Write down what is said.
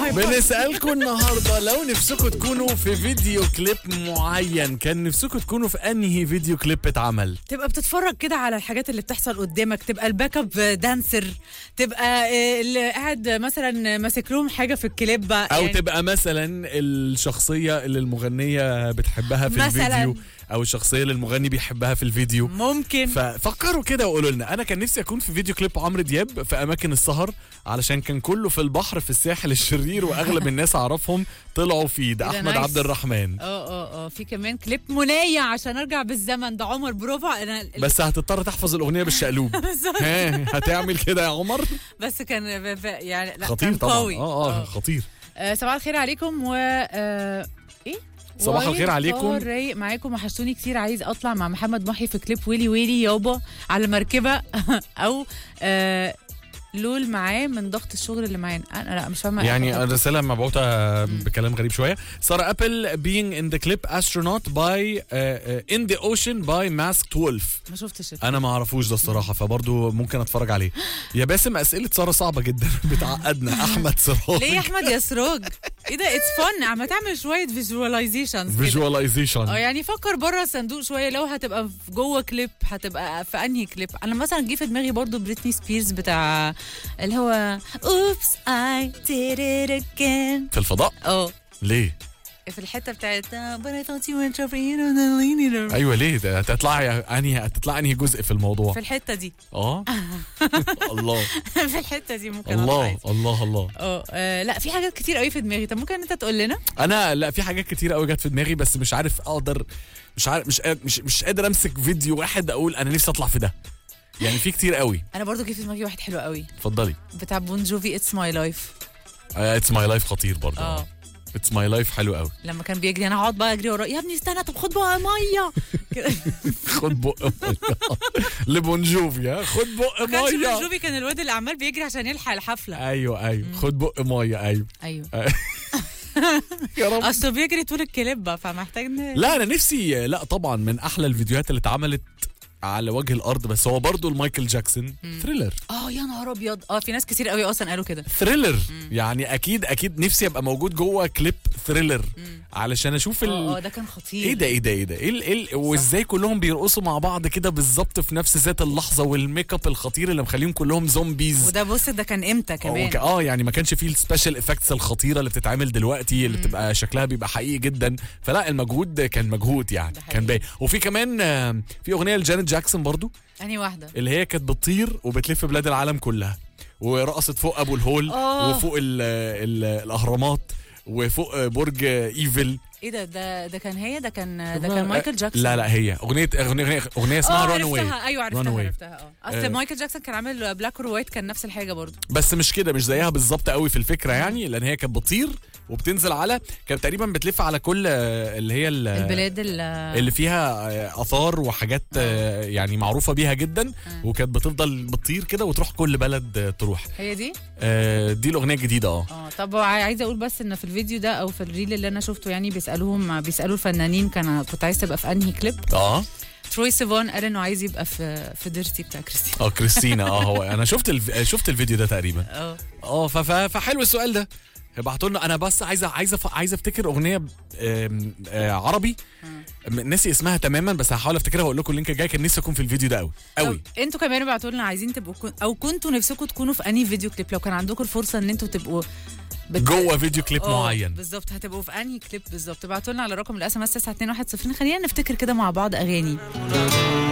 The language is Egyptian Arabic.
بنسألكم النهارده لو نفسكم تكونوا في فيديو كليب معين كان نفسكم تكونوا في انهي فيديو كليب اتعمل تبقى بتتفرج كده على الحاجات اللي بتحصل قدامك تبقى الباك اب دانسر تبقى آه، اللي قاعد مثلا ماسك لهم حاجه في الكليب او يعني تبقى مثلا الشخصيه اللي المغنيه بتحبها في مثلاً. الفيديو او الشخصيه اللي المغني بيحبها في الفيديو ممكن ففكروا كده وقولوا لنا انا كان نفسي اكون في فيديو كليب عمرو دياب في اماكن السهر علشان كان كله في البحر في الساحل الشرير واغلب الناس اعرفهم طلعوا فيه ده إيه ده احمد نايس. عبد الرحمن اه اه اه في كمان كليب منايا عشان ارجع بالزمن ده عمر برافو انا بس هتضطر تحفظ الاغنيه بالشقلوب بالظبط. ها هتعمل كده يا عمر بس كان ب- ب- يعني لا خطير كان طبعا قوي. اه اه خطير آه، صباح الخير عليكم و آه، ايه صباح الخير وائل عليكم. طاهر رايق معاكم وحشتوني كتير عايز اطلع مع محمد محي في كليب ويلي ويلي يابا على مركبه او آه لول معاه من ضغط الشغل اللي معانا انا لا مش فاهمه يعني إيه. الرساله مبعوثه بكلام غريب شويه ساره ابل being in the clip astronaut by uh, uh, in the ocean by masked wolf ما شفتش انا ما اعرفوش ده الصراحه فبرضه ممكن اتفرج عليه يا باسم اسئله ساره صعبه جدا بتعقدنا احمد سراج ليه يا احمد يا سراج ايه ده اتس فن عم تعمل شويه فيجواليزيشنز اه فيجواليزيشن يعني فكر بره الصندوق شويه لو هتبقى في جوه كليب هتبقى في انهي كليب انا مثلا جه في دماغي برضو بريتني سبيرز بتاع اللي هو اوبس اي did it again في الفضاء اه ليه في الحته بتاعت but I thought you were jumping on the leader ايوه ليه ده هتطلع انهي هتطلع انهي جزء في الموضوع في الحته دي اه الله في الحته دي ممكن أطلع الله عادي. الله الله اه آه، لا في حاجات كتير قوي في دماغي طب ممكن انت تقول لنا انا لا في حاجات كتير قوي جت في دماغي بس مش عارف اقدر مش عارف مش قادر مش, مش قادر امسك فيديو واحد اقول انا نفسي اطلع في ده يعني في كتير قوي انا برضو جه في دماغي واحد حلو قوي اتفضلي بتاع بون جوفي اتس ماي لايف اتس ماي لايف خطير برضه اه اتس ماي لايف حلو قوي لما كان بيجري انا هقعد بقى اجري وراه يا ابني استنى طب خد بقى ميه كده. خد بق لبون جوفي ها خد بق ما كانش بون ميه جوفي كان الواد اللي عمال بيجري عشان يلحق الحفله ايوه ايوه خد بق ميه ايوه ايوه يا رب اصله بيجري طول الكليب بقى فمحتاج ن- لا انا نفسي لا طبعا من احلى الفيديوهات اللي اتعملت على وجه الارض بس هو برضه المايكل جاكسون ثريلر اه يا نهار ابيض اه في ناس كتير قوي اصلا قالوا كده ثريلر يعني اكيد اكيد نفسي ابقى موجود جوه كليب ثريلر علشان اشوف اه اه ال... ده كان خطير ايه ده ايه ده ايه ده ايه ال- ايه ال- وازاي كلهم بيرقصوا مع بعض كده بالظبط في نفس ذات اللحظه والميك اب الخطير اللي مخليهم كلهم زومبيز وده بص ده كان امتى كمان وك- اه يعني ما كانش فيه السبيشال افكتس الخطيره اللي بتتعمل دلوقتي اللي بتبقى شكلها بيبقى حقيقي جدا فلا المجهود كان مجهود يعني ده حقيقي. كان باين وفي كمان آه، في اغنيه لجانيت جاكسون برضو انهي واحده اللي هي كانت بتطير وبتلف بلاد العالم كلها ورقصت فوق ابو الهول آه. وفوق ال ال الاهرامات وفوق برج ايفل ايه ده ده ده كان هي ده كان ده كان مايكل جاكسون لا لا هي اغنيه اغنيه اغنيه اسمها اه ران اواي عرفتها ايوه عرفتها Runaway. عرفتها اه اصل آه. مايكل جاكسون كان عامل بلاك اور وايت كان نفس الحاجه برضو بس مش كده مش زيها بالظبط قوي في الفكره يعني لان هي كانت بتطير وبتنزل على كانت تقريبا بتلف على كل آه، اللي هي ال- البلاد ال- اللي فيها آه، اثار وحاجات آه، يعني معروفه بيها جدا وكانت بتفضل بتطير كده وتروح كل بلد آه، تروح هي دي آه، دي الاغنيه الجديده اه اه طب عاي- عايزه اقول بس ان في الفيديو ده او في الريل اللي انا شفته يعني بيسالوهم بيسالوا الفنانين كان كنت عايز تبقى في انهي كليب اه تروي سيفون قال انه عايز يبقى في في ديرتي بتاع كريستين اه كريستينا اه هو انا شفت الف... شفت الفيديو ده تقريبا اه اه ف... ف... فحلو السؤال ده ابعتوا لنا انا بس عايز عايز أف- عايز افتكر اغنيه آم، آه، عربي م- ناسي اسمها تماما بس هحاول افتكرها واقول لكم اللينك الجاي كان نفسي اكون في الفيديو ده قوي قوي طب انتوا كمان ابعتوا لنا عايزين تبقوا كن... او كنتوا نفسكم تكونوا في انهي فيديو كليب لو كان عندكم الفرصه ان انتوا تبقوا بت... جوه فيديو كليب اه، معين بالظبط هتبقوا في انهي كليب بالظبط ابعتوا لنا على رقم الاس ام اس 9210 خلينا نفتكر كده مع بعض اغاني